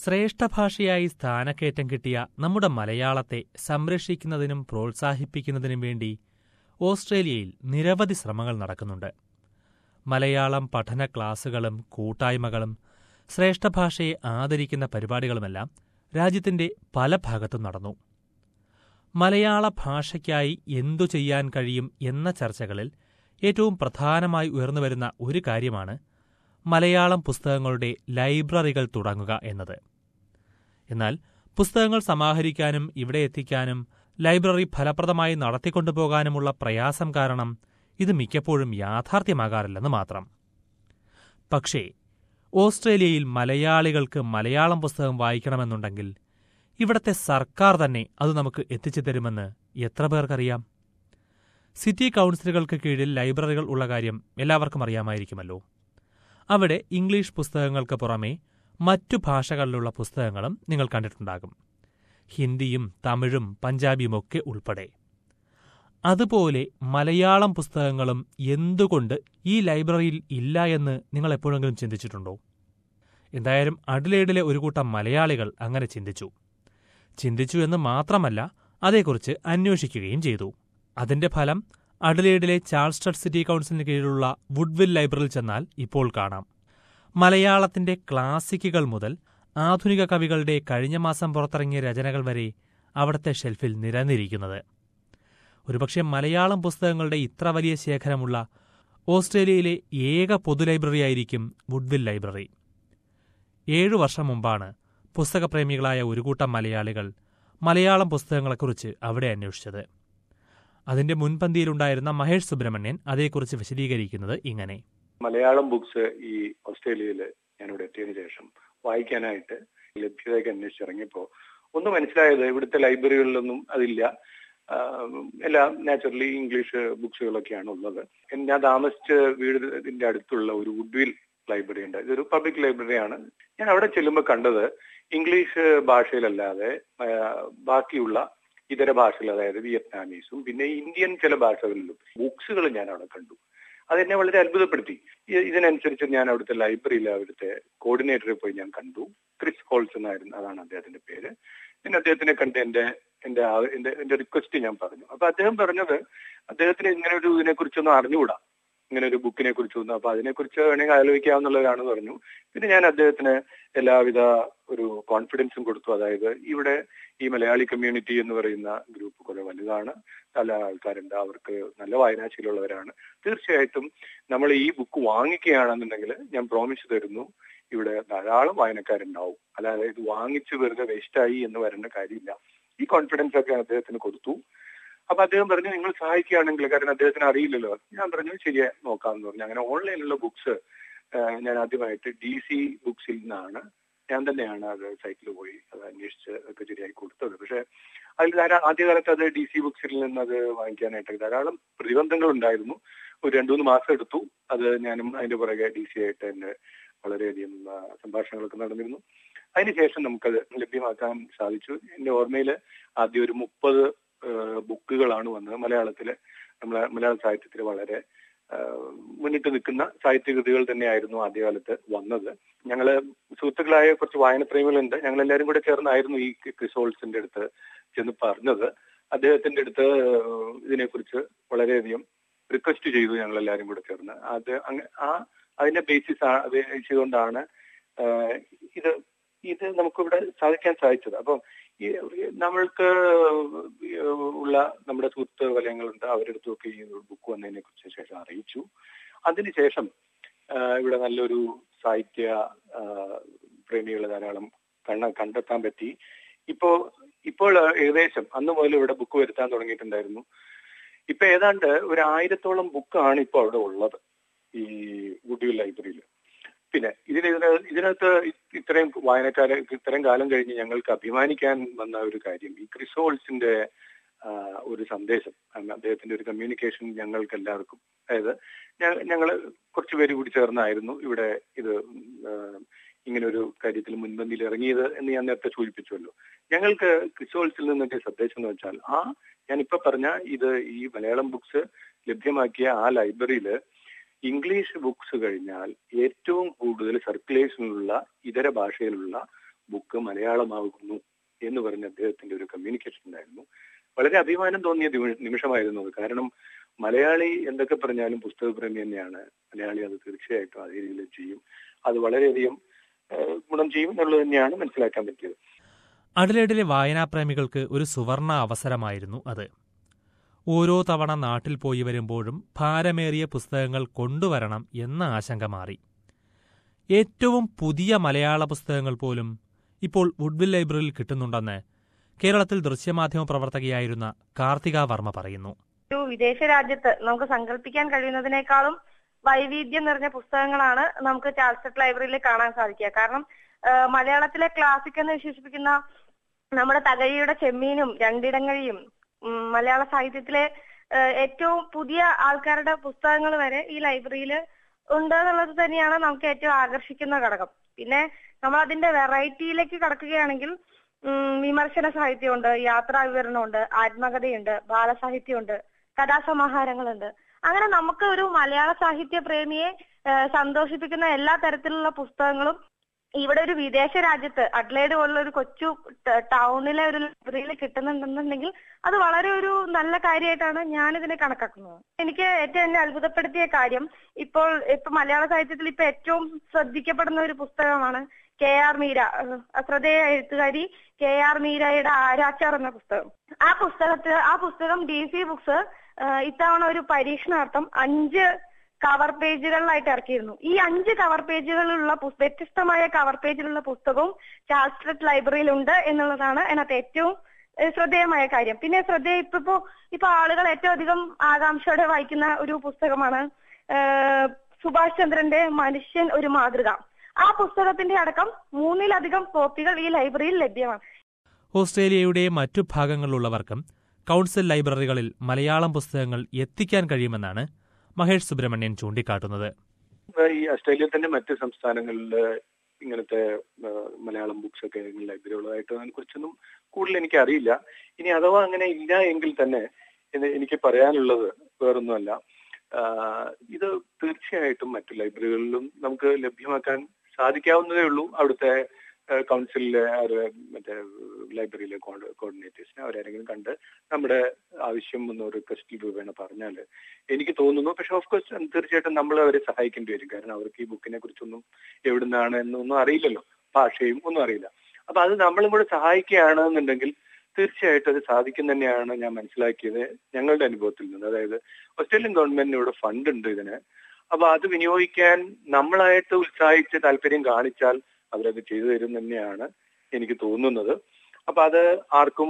ശ്രേഷ്ഠ ഭാഷയായി സ്ഥാനക്കയറ്റം കിട്ടിയ നമ്മുടെ മലയാളത്തെ സംരക്ഷിക്കുന്നതിനും പ്രോത്സാഹിപ്പിക്കുന്നതിനും വേണ്ടി ഓസ്ട്രേലിയയിൽ നിരവധി ശ്രമങ്ങൾ നടക്കുന്നുണ്ട് മലയാളം പഠന ക്ലാസുകളും കൂട്ടായ്മകളും ശ്രേഷ്ഠഭാഷയെ ആദരിക്കുന്ന പരിപാടികളുമെല്ലാം രാജ്യത്തിന്റെ പല ഭാഗത്തും നടന്നു മലയാള ഭാഷയ്ക്കായി എന്തു ചെയ്യാൻ കഴിയും എന്ന ചർച്ചകളിൽ ഏറ്റവും പ്രധാനമായി ഉയർന്നുവരുന്ന ഒരു കാര്യമാണ് മലയാളം പുസ്തകങ്ങളുടെ ലൈബ്രറികൾ തുടങ്ങുക എന്നത് എന്നാൽ പുസ്തകങ്ങൾ സമാഹരിക്കാനും ഇവിടെ എത്തിക്കാനും ലൈബ്രറി ഫലപ്രദമായി നടത്തിക്കൊണ്ടുപോകാനുമുള്ള പ്രയാസം കാരണം ഇത് മിക്കപ്പോഴും യാഥാർത്ഥ്യമാകാറില്ലെന്ന് മാത്രം പക്ഷേ ഓസ്ട്രേലിയയിൽ മലയാളികൾക്ക് മലയാളം പുസ്തകം വായിക്കണമെന്നുണ്ടെങ്കിൽ ഇവിടത്തെ സർക്കാർ തന്നെ അത് നമുക്ക് എത്തിച്ചു തരുമെന്ന് എത്ര പേർക്കറിയാം സിറ്റി കൗൺസിലുകൾക്ക് കീഴിൽ ലൈബ്രറികൾ ഉള്ള കാര്യം എല്ലാവർക്കും അറിയാമായിരിക്കുമല്ലോ അവിടെ ഇംഗ്ലീഷ് പുസ്തകങ്ങൾക്ക് പുറമെ മറ്റു ഭാഷകളിലുള്ള പുസ്തകങ്ങളും നിങ്ങൾ കണ്ടിട്ടുണ്ടാകും ഹിന്ദിയും തമിഴും പഞ്ചാബിയുമൊക്കെ ഉൾപ്പെടെ അതുപോലെ മലയാളം പുസ്തകങ്ങളും എന്തുകൊണ്ട് ഈ ലൈബ്രറിയിൽ ഇല്ല എന്ന് നിങ്ങൾ എപ്പോഴെങ്കിലും ചിന്തിച്ചിട്ടുണ്ടോ എന്തായാലും അഡ്ലേഡിലെ ഒരു കൂട്ടം മലയാളികൾ അങ്ങനെ ചിന്തിച്ചു ചിന്തിച്ചു എന്ന് മാത്രമല്ല അതേക്കുറിച്ച് അന്വേഷിക്കുകയും ചെയ്തു അതിന്റെ ഫലം അഡലേഡിലെ ചാൾസ്റ്റഡ് സിറ്റി കൗൺസിലിന് കീഴിലുള്ള വുഡ്വിൽ ലൈബ്രറിയിൽ ചെന്നാൽ ഇപ്പോൾ കാണാം മലയാളത്തിന്റെ ക്ലാസിക്കുകൾ മുതൽ ആധുനിക കവികളുടെ കഴിഞ്ഞ മാസം പുറത്തിറങ്ങിയ രചനകൾ വരെ അവിടുത്തെ ഷെൽഫിൽ നിരന്നിരിക്കുന്നത് ഒരുപക്ഷെ മലയാളം പുസ്തകങ്ങളുടെ ഇത്ര വലിയ ശേഖരമുള്ള ഓസ്ട്രേലിയയിലെ ഏക പൊതു ലൈബ്രറിയായിരിക്കും വുഡ്വിൽ ലൈബ്രറി ഏഴു വർഷം മുമ്പാണ് പുസ്തകപ്രേമികളായ ഒരു കൂട്ടം മലയാളികൾ മലയാളം പുസ്തകങ്ങളെക്കുറിച്ച് അവിടെ അന്വേഷിച്ചത് അതിന്റെ മുൻപന്തിയിലുണ്ടായിരുന്ന മഹേഷ് സുബ്രഹ്മണ്യൻ അതേക്കുറിച്ച് വിശദീകരിക്കുന്നത് ഇങ്ങനെ മലയാളം ബുക്സ് ഈ ഓസ്ട്രേലിയയിൽ ഞാനിവിടെ എത്തിയതിനു ശേഷം വായിക്കാനായിട്ട് ലഭ്യതയൊക്കെ അന്വേഷിച്ചിറങ്ങിയപ്പോ ഒന്ന് മനസ്സിലായത് ഇവിടുത്തെ ലൈബ്രറികളിലൊന്നും അതില്ല എല്ലാം നാച്ചുറലി ഇംഗ്ലീഷ് ബുക്സുകളൊക്കെയാണ് ഉള്ളത് ഞാൻ താമസിച്ച വീടിന്റെ അടുത്തുള്ള ഒരു വുഡ്വിൽ ലൈബ്രറി ഉണ്ട് ഇതൊരു പബ്ലിക് ലൈബ്രറിയാണ് ഞാൻ അവിടെ ചെല്ലുമ്പോൾ കണ്ടത് ഇംഗ്ലീഷ് ഭാഷയിലല്ലാതെ ബാക്കിയുള്ള ഇതര ഭാഷകൾ അതായത് വിയറ്റ്നാമീസും പിന്നെ ഇന്ത്യൻ ചില ഭാഷകളിലും ബുക്സുകൾ ഞാൻ അവിടെ കണ്ടു അതെന്നെ വളരെ അത്ഭുതപ്പെടുത്തി ഇതിനനുസരിച്ച് ഞാൻ അവിടുത്തെ ലൈബ്രറിയിൽ അവിടുത്തെ കോർഡിനേറ്ററെ പോയി ഞാൻ കണ്ടു ക്രിസ് ഹോൾസ് എന്നായിരുന്നു അതാണ് അദ്ദേഹത്തിന്റെ പേര് ഞാൻ അദ്ദേഹത്തിനെ കണ്ട് എന്റെ എന്റെ എന്റെ എന്റെ റിക്വസ്റ്റ് ഞാൻ പറഞ്ഞു അപ്പൊ അദ്ദേഹം പറഞ്ഞത് അദ്ദേഹത്തിന് ഇങ്ങനെ ഒരു ഇതിനെ കുറിച്ചൊന്നും അറിഞ്ഞുകൂടാ ഇങ്ങനെ ഒരു ബുക്കിനെ കുറിച്ചൊന്നും അപ്പൊ അതിനെക്കുറിച്ച് വേണമെങ്കിൽ ആലോചിക്കാവുന്നുള്ളതാണെന്ന് പറഞ്ഞു പിന്നെ ഞാൻ അദ്ദേഹത്തിന് എല്ലാവിധ ഒരു കോൺഫിഡൻസും കൊടുത്തു അതായത് ഇവിടെ ഈ മലയാളി കമ്മ്യൂണിറ്റി എന്ന് പറയുന്ന ഗ്രൂപ്പ് കുറെ വലുതാണ് നല്ല ആൾക്കാരുണ്ട് അവർക്ക് നല്ല വായനാശീലമുള്ളവരാണ് തീർച്ചയായിട്ടും നമ്മൾ ഈ ബുക്ക് വാങ്ങിക്കുകയാണെന്നുണ്ടെങ്കിൽ ഞാൻ പ്രോമിസ് തരുന്നു ഇവിടെ ധാരാളം വായനക്കാരുണ്ടാവും അല്ലാതെ ഇത് വാങ്ങിച്ച് വെറുതെ വേസ്റ്റായി എന്ന് വരേണ്ട കാര്യമില്ല ഈ കോൺഫിഡൻസ് ഒക്കെ അദ്ദേഹത്തിന് കൊടുത്തു അപ്പൊ അദ്ദേഹം പറഞ്ഞു നിങ്ങൾ സഹായിക്കുകയാണെങ്കിൽ കാരണം അദ്ദേഹത്തിന് അറിയില്ലല്ലോ ഞാൻ പറഞ്ഞു ശരിയാ നോക്കാമെന്ന് പറഞ്ഞു അങ്ങനെ ഓൺലൈനിലുള്ള ബുക്സ് ഞാൻ ആദ്യമായിട്ട് ഡി സി ബുക്സിൽ നിന്നാണ് ഞാൻ തന്നെയാണ് അത് സൈറ്റിൽ പോയി അത് അന്വേഷിച്ച് ഒക്കെ ശരിയായി കൊടുത്തത് പക്ഷെ അതിൽ ധാരാളം ആദ്യകാലത്ത് അത് ഡി സി ബുക്സിൽ നിന്ന് അത് വാങ്ങിക്കാനായിട്ട് ധാരാളം പ്രതിബന്ധങ്ങൾ ഉണ്ടായിരുന്നു ഒരു രണ്ടു മൂന്ന് മാസം എടുത്തു അത് ഞാനും അതിന്റെ പുറകെ ഡി സി ആയിട്ട് എന്റെ വളരെയധികം സംഭാഷണങ്ങളൊക്കെ നടന്നിരുന്നു അതിനുശേഷം നമുക്കത് ലഭ്യമാക്കാൻ സാധിച്ചു എന്റെ ഓർമ്മയിൽ ആദ്യം ഒരു മുപ്പത് ബുക്കുകളാണ് വന്നത് മലയാളത്തില് നമ്മളെ മലയാള സാഹിത്യത്തിൽ വളരെ മുന്നിട്ട് നിൽക്കുന്ന സാഹിത്യകൃതികൾ തന്നെയായിരുന്നു ആദ്യകാലത്ത് വന്നത് ഞങ്ങള് സുഹൃത്തുക്കളായ കുറച്ച് വായനപ്രേമികളുണ്ട് ഞങ്ങൾ എല്ലാവരും കൂടെ ചേർന്നായിരുന്നു ഈ ക്രിസോൾസിന്റെ അടുത്ത് ചെന്ന് പറഞ്ഞത് അദ്ദേഹത്തിന്റെ അടുത്ത് ഇതിനെക്കുറിച്ച് വളരെയധികം റിക്വസ്റ്റ് ചെയ്തു ഞങ്ങൾ എല്ലാവരും കൂടെ ചേർന്ന് അത് ആ അതിന്റെ ബേസിസ് ചെയ്തുകൊണ്ടാണ് ഇത് ഇത് നമുക്കിവിടെ സാധിക്കാൻ സാധിച്ചത് അപ്പം നമ്മൾക്ക് ഉള്ള നമ്മുടെ സുഹൃത്ത് വലയങ്ങളുണ്ട് അവരുടെ അടുത്തൊക്കെ ഈ ബുക്ക് വന്നതിനെ കുറിച്ച് ശേഷം അറിയിച്ചു അതിനുശേഷം ഇവിടെ നല്ലൊരു സാഹിത്യ പ്രേമികളെ ധാരാളം കണ്ണ കണ്ടെത്താൻ പറ്റി ഇപ്പോ ഇപ്പോൾ ഏകദേശം അന്ന് മുതൽ ഇവിടെ ബുക്ക് വരുത്താൻ തുടങ്ങിയിട്ടുണ്ടായിരുന്നു ഇപ്പൊ ഏതാണ്ട് ഒരു ആയിരത്തോളം ബുക്കാണ് ഇപ്പോൾ അവിടെ ഉള്ളത് ഈ വുഡ്യൂ ലൈബ്രറിയിൽ പിന്നെ ഇതിന് ഇതിനകത്ത് ഇത്രയും വായനക്കാരെ ഇത്രയും കാലം കഴിഞ്ഞ് ഞങ്ങൾക്ക് അഭിമാനിക്കാൻ വന്ന ഒരു കാര്യം ഈ ക്രിസോൾസിന്റെ ഒരു സന്ദേശം അദ്ദേഹത്തിന്റെ ഒരു കമ്മ്യൂണിക്കേഷൻ ഞങ്ങൾക്ക് എല്ലാവർക്കും അതായത് ഞങ്ങൾ കുറച്ച് പേര് കൂടി ചേർന്നായിരുന്നു ഇവിടെ ഇത് ഇങ്ങനെ ഒരു കാര്യത്തിൽ മുൻപന്തിയിൽ ഇറങ്ങിയത് എന്ന് ഞാൻ നേരത്തെ സൂചിപ്പിച്ചുവല്ലോ ഞങ്ങൾക്ക് ക്രിസോൾസിൽ നിന്നൊക്കെ സന്ദേശം എന്ന് വെച്ചാൽ ആ ഞാനിപ്പോ പറഞ്ഞ ഇത് ഈ മലയാളം ബുക്സ് ലഭ്യമാക്കിയ ആ ലൈബ്രറിയിൽ ഇംഗ്ലീഷ് ബുക്സ് കഴിഞ്ഞാൽ ഏറ്റവും കൂടുതൽ സർക്കുലേഷനിലുള്ള ഇതര ഭാഷയിലുള്ള ബുക്ക് മലയാളമാകുന്നു എന്ന് പറഞ്ഞ അദ്ദേഹത്തിന്റെ ഒരു കമ്മ്യൂണിക്കേഷൻ ഉണ്ടായിരുന്നു വളരെ അഭിമാനം തോന്നിയ നിമി- നിമിഷമായിരുന്നു അത് കാരണം മലയാളി എന്തൊക്കെ പറഞ്ഞാലും പുസ്തകപ്രേമി തന്നെയാണ് മലയാളി അത് തീർച്ചയായിട്ടും അതേ രീതിയിൽ ചെയ്യും അത് വളരെയധികം ഏഹ്, ഗുണം ചെയ്യും എന്നുള്ളത് തന്നെയാണ് മനസ്സിലാക്കാൻ പറ്റിയത് അഡലേഡിലെ വായനാപ്രേമികൾക്ക് ഒരു സുവർണ അവസരമായിരുന്നു അത് ഓരോ തവണ നാട്ടിൽ പോയി വരുമ്പോഴും ഭാരമേറിയ പുസ്തകങ്ങൾ കൊണ്ടുവരണം എന്ന ആശങ്ക മാറി ഏറ്റവും പുതിയ മലയാള പുസ്തകങ്ങൾ പോലും ഇപ്പോൾ വുഡ്വിൽ ലൈബ്രറിയിൽ കിട്ടുന്നുണ്ടെന്ന് കേരളത്തിൽ ദൃശ്യമാധ്യമ പ്രവർത്തകയായിരുന്ന കാർത്തിക വർമ്മ പറയുന്നു ഒരു വിദേശ രാജ്യത്ത് നമുക്ക് സങ്കല്പിക്കാൻ കഴിയുന്നതിനേക്കാളും വൈവിധ്യം നിറഞ്ഞ പുസ്തകങ്ങളാണ് നമുക്ക് ചാൾസ്റ്റഡ് ലൈബ്രറിയിൽ കാണാൻ സാധിക്കുക കാരണം ആ, മലയാളത്തിലെ ക്ലാസിക് എന്ന് വിശേഷിപ്പിക്കുന്ന നമ്മുടെ തകഴിയുടെ ചെമ്മീനും രണ്ടിടങ്ങഴിയും ഉം, മലയാള സാഹിത്യത്തിലെ ആ, ഏറ്റവും പുതിയ ആൾക്കാരുടെ പുസ്തകങ്ങൾ വരെ ഈ ലൈബ്രറിയിൽ ഉണ്ട് എന്നുള്ളത് തന്നെയാണ് നമുക്ക് ഏറ്റവും ആകർഷിക്കുന്ന ഘടകം പിന്നെ നമ്മൾ അതിന്റെ വെറൈറ്റിയിലേക്ക് കടക്കുകയാണെങ്കിൽ ഉം, വിമർശന സാഹിത്യമുണ്ട് യാത്രാ വിവരണമുണ്ട് ആത്മകഥയുണ്ട് ബാലസാഹിത്യമുണ്ട് കഥാസമാഹാരങ്ങളുണ്ട് അങ്ങനെ നമുക്ക് ഒരു മലയാള സാഹിത്യ പ്രേമിയെ ആ, സന്തോഷിപ്പിക്കുന്ന എല്ലാ തരത്തിലുള്ള പുസ്തകങ്ങളും ഇവിടെ ഒരു വിദേശ രാജ്യത്ത് അഡ്ലൈഡ് പോലുള്ള ഒരു കൊച്ചു ട- ടൗണിലെ ഒരു ലൈബ്രറിയിൽ കിട്ടുന്നുണ്ടെന്നുണ്ടെങ്കിൽ അത് വളരെ ഒരു നല്ല കാര്യമായിട്ടാണ് ഞാൻ ഇതിനെ കണക്കാക്കുന്നത് എനിക്ക് ഏറ്റവും എന്നെ അത്ഭുതപ്പെടുത്തിയ കാര്യം ഇപ്പോൾ ഇപ്പൊ മലയാള സാഹിത്യത്തിൽ ഇപ്പൊ ഏറ്റവും ശ്രദ്ധിക്കപ്പെടുന്ന ഒരു പുസ്തകമാണ് കെ ആർ മീര ഏഹ് ശ്രദ്ധേയ എഴുത്തുകാരി കെ ആർ മീരയുടെ ആരാച്ചാർ എന്ന പുസ്തകം ആ പുസ്തകത്തിൽ ആ പുസ്തകം ഡി സി ബുക്സ് ഏഹ് ഇത്തവണ ഒരു പരീക്ഷണാർത്ഥം അഞ്ച് കവർ പേജുകളിലായിട്ട് ഇറക്കിയിരുന്നു ഈ അഞ്ച് കവർ പേജുകളിലുള്ള പുസ്- വ്യത്യസ്തമായ കവർ പേജിലുള്ള പുസ്തകവും ചാൾസ്ട്രറ്റ് ലൈബ്രറിയിൽ ഉണ്ട് എന്നുള്ളതാണ് അതിനകത്ത് ഏറ്റവും ഏഹ് ശ്രദ്ധേയമായ കാര്യം പിന്നെ ശ്രദ്ധേയ ഇപ്പൊ ഇപ്പോ ഇപ്പൊ ആളുകൾ ഏറ്റവും അധികം ആകാംക്ഷയോടെ വായിക്കുന്ന ഒരു പുസ്തകമാണ് ഏഹ് സുഭാഷ് ചന്ദ്രന്റെ മനുഷ്യൻ ഒരു മാതൃക ആ പുസ്തകത്തിന്റെ അടക്കം മൂന്നിലധികം കോപ്പികൾ ഈ ലൈബ്രറിയിൽ ലഭ്യമാണ് ഓസ്ട്രേലിയയുടെ മറ്റു ഭാഗങ്ങളിലുള്ളവർക്കും കൗൺസിൽ ലൈബ്രറികളിൽ മലയാളം പുസ്തകങ്ങൾ എത്തിക്കാൻ കഴിയുമെന്നാണ് മഹേഷ് സുബ്രഹ്മണ്യൻ ചൂണ്ടിക്കാട്ടുന്നത് ഈ ഓസ്ട്രേലിയയിൽ തന്നെ മറ്റ് സംസ്ഥാനങ്ങളിൽ ഇങ്ങനത്തെ ആ, മലയാളം ബുക്സ് ഒക്കെ ലൈബ്രറി ഉള്ളതായിട്ട് അതിനെ കുറിച്ചൊന്നും കൂടുതൽ എനിക്ക് അറിയില്ല ഇനി അഥവാ അങ്ങനെ ഇല്ല എങ്കിൽ തന്നെ ഇത് എനിക്ക് പറയാനുള്ളത് വേറൊന്നുമല്ല ആ, ഇത് തീർച്ചയായിട്ടും മറ്റു ലൈബ്രറികളിലും നമുക്ക് ലഭ്യമാക്കാൻ സാധിക്കാവുന്നതേ ഉള്ളൂ അവിടുത്തെ ആ, കൗൺസിലിലെ അവര് മറ്റേ ലൈബ്രറിയിലെ കോർഡിനേറ്റേഴ്സിനെ അവരാരെങ്കിലും കണ്ട് നമ്മുടെ ആവശ്യം ഒന്ന് റിക്വസ്റ്റ് രൂപേണ പറഞ്ഞാൽ എനിക്ക് തോന്നുന്നു പക്ഷെ ഓഫ് കോഴ്സ് തീർച്ചയായിട്ടും നമ്മൾ അവരെ സഹായിക്കേണ്ടി വരും കാരണം അവർക്ക് ഈ ബുക്കിനെ കുറിച്ചൊന്നും എവിടുന്നാണ് എന്നൊന്നും അറിയില്ലല്ലോ ഭാഷയും ഒന്നും അറിയില്ല അപ്പൊ അത് നമ്മളും കൂടെ സഹായിക്കുകയാണെന്നുണ്ടെങ്കിൽ തീർച്ചയായിട്ടും അത് സാധിക്കും തന്നെയാണ് ഞാൻ മനസ്സിലാക്കിയത് ഞങ്ങളുടെ അനുഭവത്തിൽ നിന്ന് അതായത് ഓസ്ട്രേലിയൻ ഗവൺമെന്റിന് ഇവിടെ ഫണ്ട് ഉണ്ട് ഇതിന് അപ്പൊ അത് വിനിയോഗിക്കാൻ നമ്മളായിട്ട് ഉത്സാഹിച്ച് താല്പര്യം കാണിച്ചാൽ അവരത് ചെയ്തു തരും തന്നെയാണ് എനിക്ക് തോന്നുന്നത് അപ്പൊ അത് ആർക്കും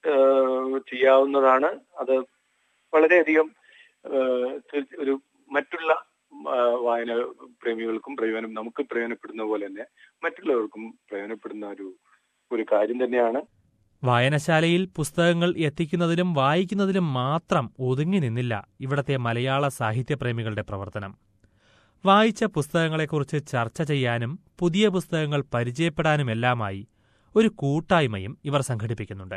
ഏഹ്, ചെയ്യാവുന്നതാണ് അത് വളരെയധികം ഏഹ്, തീർച്ച- ഒരു മറ്റുള്ള ആ, വായന പ്രേമികൾക്കും പ്രയോജനം നമുക്ക് പ്രയോജനപ്പെടുന്ന പോലെ തന്നെ മറ്റുള്ളവർക്കും പ്രയോജനപ്പെടുന്ന ഒരു ഒരു കാര്യം തന്നെയാണ് വായനശാലയിൽ പുസ്തകങ്ങൾ എത്തിക്കുന്നതിലും വായിക്കുന്നതിലും മാത്രം ഒതുങ്ങി നിന്നില്ല ഇവിടത്തെ മലയാള സാഹിത്യപ്രേമികളുടെ പ്രവർത്തനം വായിച്ച പുസ്തകങ്ങളെക്കുറിച്ച് ചർച്ച ചെയ്യാനും പുതിയ പുസ്തകങ്ങൾ പരിചയപ്പെടാനുമെല്ലാമായി ഒരു കൂട്ടായ്മയും ഇവർ സംഘടിപ്പിക്കുന്നുണ്ട്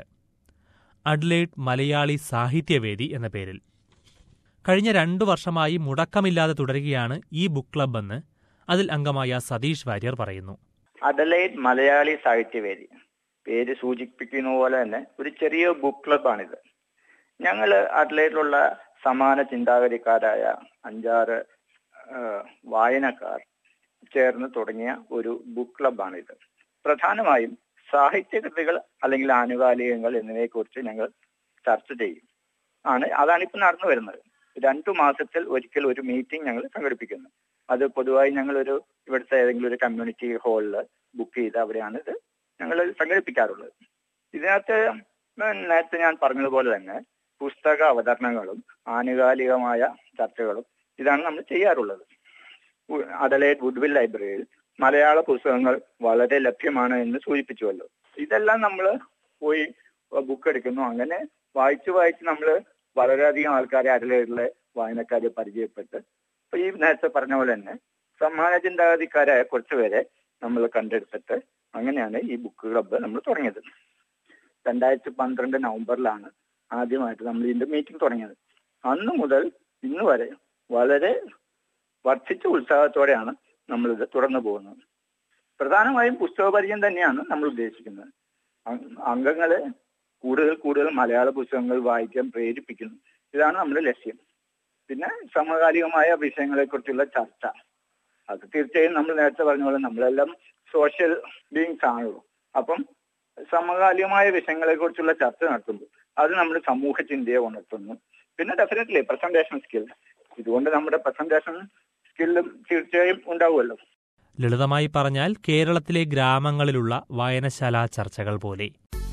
അഡ്ലേഡ് മലയാളി സാഹിത്യവേദി എന്ന പേരിൽ കഴിഞ്ഞ രണ്ടു വർഷമായി മുടക്കമില്ലാതെ തുടരുകയാണ് ഈ ബുക്ക് ക്ലബ് എന്ന് അതിൽ അംഗമായ സതീഷ് വാര്യർ പറയുന്നു അഡലൈഡ് മലയാളി സാഹിത്യവേദി പേര് സൂചിപ്പിക്കുന്ന പോലെ തന്നെ ഒരു ചെറിയ ബുക്ക് ക്ലബാണിത് ഞങ്ങൾ അഡലൈഡിലുള്ള സമാന ചിന്താഗതിക്കാരായ അഞ്ചാറ് ആ, വായനക്കാർ ചേർന്ന് തുടങ്ങിയ ഒരു ബുക്ക് ക്ലബാണിത് പ്രധാനമായും സാഹിത്യകൃതികൾ അല്ലെങ്കിൽ ആനുകാലികങ്ങൾ എന്നിവയെക്കുറിച്ച് ഞങ്ങൾ ചർച്ച ചെയ്യും ആണ് അതാണ് ഇപ്പൊ നടന്നു വരുന്നത് രണ്ടു മാസത്തിൽ ഒരിക്കൽ ഒരു മീറ്റിംഗ് ഞങ്ങൾ സംഘടിപ്പിക്കുന്നു അത് പൊതുവായി ഞങ്ങളൊരു ഇവിടുത്തെ ഏതെങ്കിലും ഒരു കമ്മ്യൂണിറ്റി ഹാളിൽ ബുക്ക് ചെയ്ത് അവിടെയാണ് ഇത് ഞങ്ങൾ സംഘടിപ്പിക്കാറുള്ളത് ഇതിനകത്ത് നേരത്തെ ഞാൻ പറഞ്ഞതുപോലെ തന്നെ പുസ്തക അവതരണങ്ങളും ആനുകാലികമായ ചർച്ചകളും ഇതാണ് നമ്മൾ ചെയ്യാറുള്ളത് ഉ- അഡലേഡ് വുഡ്വിൽ ലൈബ്രറിയിൽ മലയാള പുസ്തകങ്ങൾ വളരെ ലഭ്യമാണ് എന്ന് സൂചിപ്പിച്ചുവല്ലോ ഇതെല്ലാം നമ്മൾ പോയി ബുക്ക് എടുക്കുന്നു അങ്ങനെ വായിച്ചു വായിച്ച് നമ്മൾ വളരെയധികം ആൾക്കാരെ അഡലേഡിലെ വായനക്കാരെ പരിചയപ്പെട്ട് ഇപ്പൊ ഈ നേരത്തെ പറഞ്ഞ പോലെ തന്നെ സമ്മാന ചിന്താഗതിക്കാരായ കുറച്ചുപേരെ നമ്മൾ കണ്ടെടുത്തിട്ട് അങ്ങനെയാണ് ഈ ബുക്ക് ക്ലബ്ബ് നമ്മൾ തുടങ്ങിയത് രണ്ടായിരത്തി പന്ത്രണ്ട് നവംബറിലാണ് ആദ്യമായിട്ട് നമ്മൾ ഇതിന്റെ മീറ്റിംഗ് തുടങ്ങിയത് അന്ന് മുതൽ ഇന്ന് വരെ വളരെ വർദ്ധിച്ച ഉത്സാഹത്തോടെയാണ് നമ്മളിത് തുടർന്നു പോകുന്നത് പ്രധാനമായും പുസ്തക പരിചയം തന്നെയാണ് നമ്മൾ ഉദ്ദേശിക്കുന്നത് അംഗങ്ങള് കൂടുതൽ കൂടുതൽ മലയാള പുസ്തകങ്ങൾ വായിക്കാൻ പ്രേരിപ്പിക്കുന്നു ഇതാണ് നമ്മുടെ ലക്ഷ്യം പിന്നെ സമകാലികമായ വിഷയങ്ങളെ കുറിച്ചുള്ള ചർച്ച അത് തീർച്ചയായും നമ്മൾ നേരത്തെ പറഞ്ഞ പോലെ നമ്മളെല്ലാം സോഷ്യൽ ബീങ്സ് ആണല്ലോ അപ്പം സമകാലികമായ വിഷയങ്ങളെ കുറിച്ചുള്ള ചർച്ച നടത്തുമ്പോൾ അത് നമ്മുടെ സമൂഹ ചിന്തയെ ഉണർത്തുന്നു പിന്നെ ഡെഫിനറ്റ്ലി പ്രസന്റേഷൻ സ്കിൽ ഇതുകൊണ്ട് നമ്മുടെ പ്രസന്റേഷൻ സ്കില്ലും തീർച്ചയായും ഉണ്ടാവുമല്ലോ ലളിതമായി പറഞ്ഞാൽ കേരളത്തിലെ ഗ്രാമങ്ങളിലുള്ള വായനശാല ചർച്ചകൾ പോലെ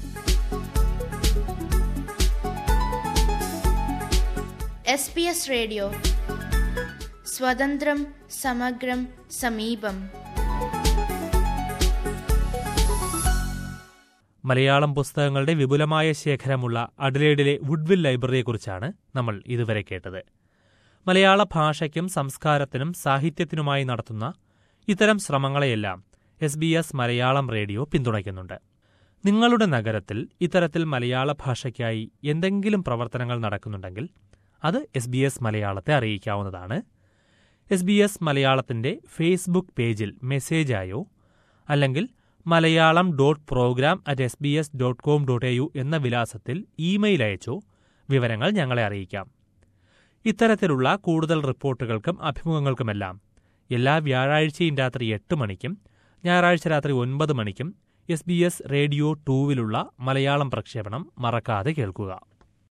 എസ് പി എസ് റേഡിയോ സ്വതന്ത്രം സമഗ്രം സമീപം മലയാളം പുസ്തകങ്ങളുടെ വിപുലമായ ശേഖരമുള്ള അഡലേഡിലെ വുഡ്വിൽ ലൈബ്രറിയെക്കുറിച്ചാണ് നമ്മൾ ഇതുവരെ കേട്ടത് മലയാള ഭാഷയ്ക്കും സംസ്കാരത്തിനും സാഹിത്യത്തിനുമായി നടത്തുന്ന ഇത്തരം ശ്രമങ്ങളെയെല്ലാം S B S Malayalam radio പിന്തുണയ്ക്കുന്നുണ്ട് നിങ്ങളുടെ നഗരത്തിൽ ഇത്തരത്തിൽ മലയാള ഭാഷയ്ക്കായി എന്തെങ്കിലും പ്രവർത്തനങ്ങൾ നടക്കുന്നുണ്ടെങ്കിൽ അത് എസ് ബി എസ് മലയാളത്തെ അറിയിക്കാവുന്നതാണ് എസ് ബി എസ് മലയാളത്തിന്റെ ഫേസ്ബുക്ക് പേജിൽ മെസ്സേജായോ അല്ലെങ്കിൽ Malayalam dot program at S B S dot com dot A U എന്ന വിലാസത്തിൽ ഇമെയിൽ അയച്ചോ വിവരങ്ങൾ ഞങ്ങളെ അറിയിക്കാം ഇത്തരത്തിലുള്ള കൂടുതൽ റിപ്പോർട്ടുകൾക്കും അഭിമുഖങ്ങൾക്കുമെല്ലാം എല്ലാ വ്യാഴാഴ്ചയും രാത്രി എട്ട് മണിക്കും ഞായറാഴ്ച രാത്രി ഒൻപത് മണിക്കും എസ് ബി എസ് റേഡിയോ ടൂവിലുള്ള മലയാളം പ്രക്ഷേപണം മറക്കാതെ കേൾക്കുക